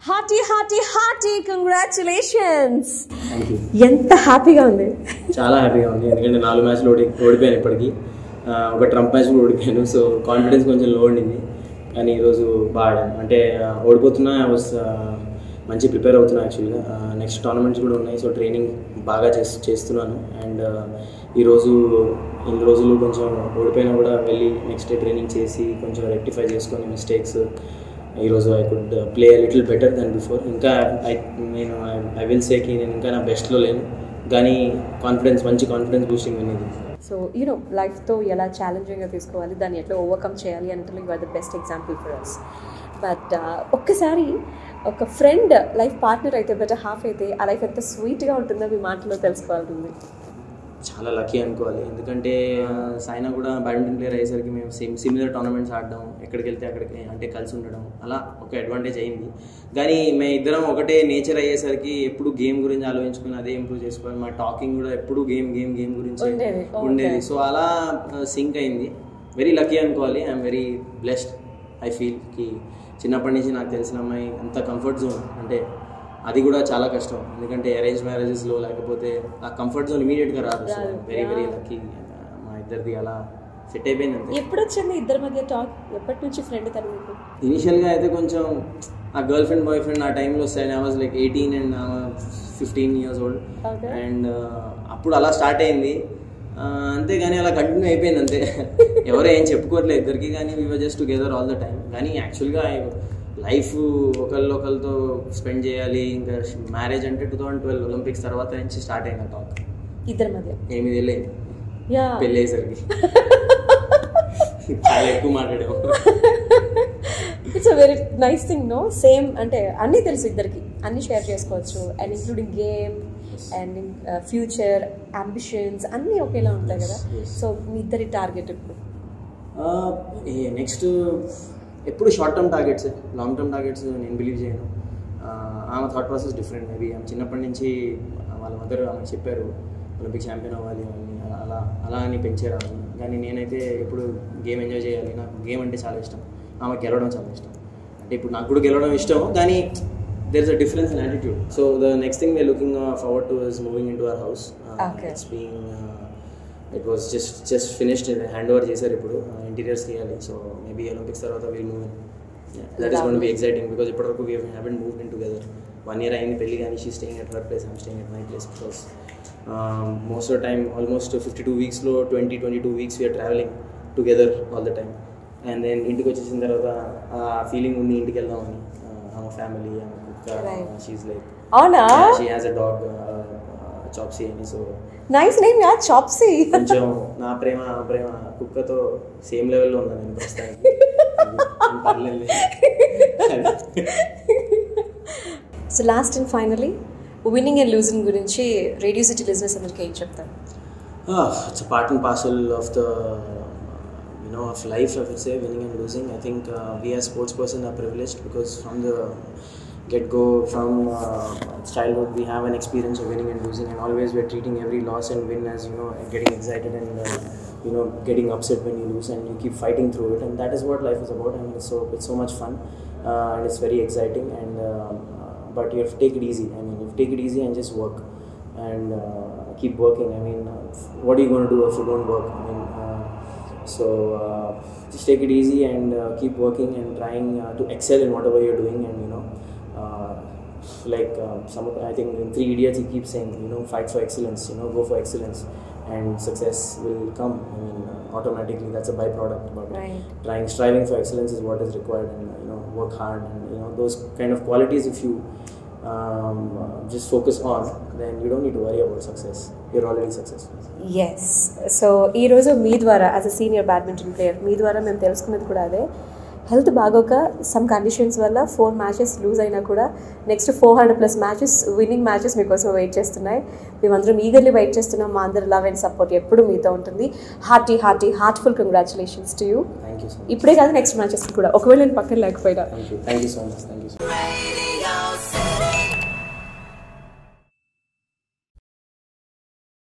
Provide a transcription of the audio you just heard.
Hearty hearty hearty congratulations thank you ఎంత హ్యాపీగా ఉంది చాలా హ్యాపీగా ఉంది ఎందుకంటే నాలుగు మ్యాచ్లు ఓడి ఓడిపోయాను ఇప్పటికి ఆ, ఒక ట్రంప్ మ్యాచ్ కూడా ఓడిపోయాను సో కాన్ఫిడెన్స్ కొంచెం లో ఉండింది కానీ ఈరోజు బాగా ఆడాను అంటే ఆ, ఓడిపోతున్నా వాస్ మంచి ప్రిపేర్ అవుతున్నా యాక్చువల్గా నెక్స్ట్ టోర్నమెంట్స్ కూడా ఉన్నాయి సో ట్రైనింగ్ బాగా చేస్ చేస్తున్నాను అండ్ ఈరోజు ఇన్ని రోజులు కొంచెం ఓడిపోయినా కూడా వెళ్ళి నెక్స్ట్ డే ట్రైనింగ్ చేసి కొంచెం రెక్టిఫై చేసుకొని మిస్టేక్స్ ఈరోజు I could play little better then before ఇంకా ఐ నేను ఐ విల్ సేకి నేను ఇంకా నా బెస్ట్లో లేను కానీ కాన్ఫిడెన్స్ మంచి కాన్ఫిడెన్స్ బూస్టింగ్ అనేది సో యూనో లైఫ్తో ఎలా ఛాలెంజింగ్గా తీసుకోవాలి దాన్ని ఎట్లా ఓవర్కమ్ చేయాలి అంటే you are the best example for us but ఒక్కసారి ఒక ఫ్రెండ్ లైఫ్ పార్ట్నర్ అయితే బెటర్ హాఫ్ అయితే ఆ లైఫ్ ఎంత స్వీట్గా ఉంటుందో మీ మాటలో తెలుసుకోవాలని చాలా లక్కీ అనుకోవాలి ఎందుకంటే ఆ, సైనా కూడా బ్యాడ్మింటన్ ప్లేయర్ అయ్యేసరికి మేము సేమ్ సిమిలర్ టోర్నమెంట్స్ ఆడడం ఎక్కడికి వెళ్తే అక్కడికి అంటే కలిసి ఉండడం అలా ఒక అడ్వాంటేజ్ అయింది కానీ మేము ఇద్దరం ఒకటే నేచర్ అయ్యేసరికి ఎప్పుడు గేమ్ గురించి ఆలోచించుకుని అదే ఇంప్రూవ్ చేసుకోవాలి మా టాకింగ్ కూడా ఎప్పుడు గేమ్ గేమ్ గేమ్ గురించి ఉండేది. Okay. ఉండేది సో అలా సింక్ అయింది వెరీ లక్కీ అనుకోవాలి I'm very blessed I feel కి చిన్నప్పటి నుంచి నాకు తెలిసిన అమ్మాయి అంత కంఫర్ట్ జోన్ అంటే అది కూడా చాలా కష్టం ఎందుకంటే అరేంజ్ మ్యారేజెస్లో లేకపోతే ఆ కంఫర్ట్ జోన్ ఇమీడియట్గా రాదు రాదు. Very very Yeah. లక్కీ మా ఇద్దరిది అలా సెట్ అయిపోయింది అంతే ఎప్పుడు వచ్చింది ఇద్దరి మధ్య టాక్ ఎప్పటి నుంచి ఫ్రెండ్ తను మీకు ఇనిషియల్గా అయితే కొంచెం ఆ గర్ల్ ఫ్రెండ్ బాయ్ ఫ్రెండ్ ఆ టైంలో వస్తాయి I was like eighteen and fifteen years old Okay. And అప్పుడు అలా స్టార్ట్ అయింది ఆ, అంతేగాని అలా కంటిన్యూ అయిపోయింది అంతే ఎవరో ఏం చెప్పుకోవట్లేదు ఇద్దరికి కానీ we just together all the time కానీ యాక్చువల్గా లైఫ్ ఒకళ్ళు ఒకరితో స్పెండ్ చేయాలి ఇంకా మ్యారేజ్ అంటే టూ థౌజండ్ ట్వెల్వ్ ఒలింపిక్స్ తర్వాత నుంచి స్టార్ట్ అయింది టాక్ ఇద్దరి మధ్య ఎనిమిది వెళ్ళేది యా పెళ్ళి అయ్యేసరికి చాలా ఎక్కువ మాట్లాడాము it's a very nice thing no same అంటే అన్నీ తెలుసు ఇద్దరికి అన్నీ షేర్ చేసుకోవచ్చు and including game and future ambitions అన్నీ ఒకేలా ఉంటాయి కదా Yes, yes. సో మీ ఇద్దరి టార్గెట్ ఇప్పుడు నెక్స్ట్ ఎప్పుడు short term targets long term targets నేను బిలీవ్ చేయను ఆ, ఆమె థాట్ ప్రాసెస్ డిఫరెంట్ మేబీ ఆమె చిన్నప్పటి నుంచి వాళ్ళ మదర్ ఆమె చెప్పారు ఒలింపిక్ ఛాంపియన్ అవ్వాలి అని అలా అలా అలా అని పెంచారు ఆమె కానీ నేనైతే ఎప్పుడు గేమ్ ఎంజాయ్ చేయాలి నాకు గేమ్ అంటే చాలా ఇష్టం ఆమె గెలవడం చాలా ఇష్టం అంటే ఇప్పుడు నాకు కూడా గెలవడం ఇష్టం కానీ there is a difference in attitude so the next thing we're looking forward to is moving in to our house Okay. It's being it was just just finished hand over చేశారు ఇప్పుడు ఇంటీరియర్స్ తీయాలి so maybe Olympics తర్వాత will move that is gonna be exciting because ఇప్పటివరకు we haven't move in together one year అయింది పెళ్లి కానీ she staying at her place I'm staying at my place because most of time almost fifty two వీక్స్లో twenty twenty two weeks we're travelling together all the time and then ఇంటికి వచ్చేసిన తర్వాత ఆ feeling ఉంది ఇంటికి వెళ్దామని ఆమె ఫ్యామిలీ ఆమె Right. కుక్క షీఈ్ లైక్ అవునా షీ హ్యాస్ అ డాగ్ చాప్సీ అని సో నైస్ నేమ్ యా చాప్సీ కొంచెం నా ప్రేమ ఆ ప్రేమ కుక్కతో సేమ్ లెవెల్లో ఉన్నా నేను ప్రస్తుతానికి అది పర్లేదు. So last and finally winning and losing గురించి రేడియో సిటీ బిజినెస్ అందరికీ ఏం చెప్తారు Ah, it's a part and parcel of the you know of life i would say winning and losing i think uh, we as sports person are privileged because from the get go from uh, childhood we have an experience of winning and losing and always we're treating every loss and win as you know getting excited and uh, you know getting upset when you lose and you keep fighting through it and that is what life is about i mean it's so it's so much fun uh, and it's very exciting and uh, uh, but you have to take it easy i mean you have to take it easy and just work and uh, keep working. I mean, uh, what are you going to do if you don't work? I mean, uh, so uh, just take it easy and uh, keep working and trying uh, to excel in whatever you're doing. And you know, uh, like uh, some, of- I think in Three Idiots, he keeps saying, you know, fight for excellence. You know, go for excellence, and success will come. I mean, uh, automatically. That's a byproduct. But Right. trying, striving for excellence is what is required, and uh, you know, work hard, and you know, those kind of qualities. If you um, uh, just focus on, then you don't need to worry about success. You're already successful. Yes so ఈరోజు మీ ద్వారా as a senior badminton player మీ ద్వారా మేము తెలుసుకున్నది కూడా అదే health బాగోక సమ్ కండిషన్స్ వల్ల ఫోర్ మ్యాచెస్ లూజ్ అయినా కూడా next four hundred plus matches winning matches మీకోసం వెయిట్ చేస్తున్నాయి మేమందరం ఈగర్లీ వెయిట్ చేస్తున్నాం మా అందరి లవ్ అండ్ సపోర్ట్ ఎప్పుడు మీతో ఉంటుంది hearty hearty heartful congratulations to you Thank you so much. ఇప్పుడే కాదు నెక్స్ట్ మ్యాచెస్కి కూడా ఒకవేళ నేను పక్కన లేకపోయినా Thank you. Thank you so much. Thank you so much.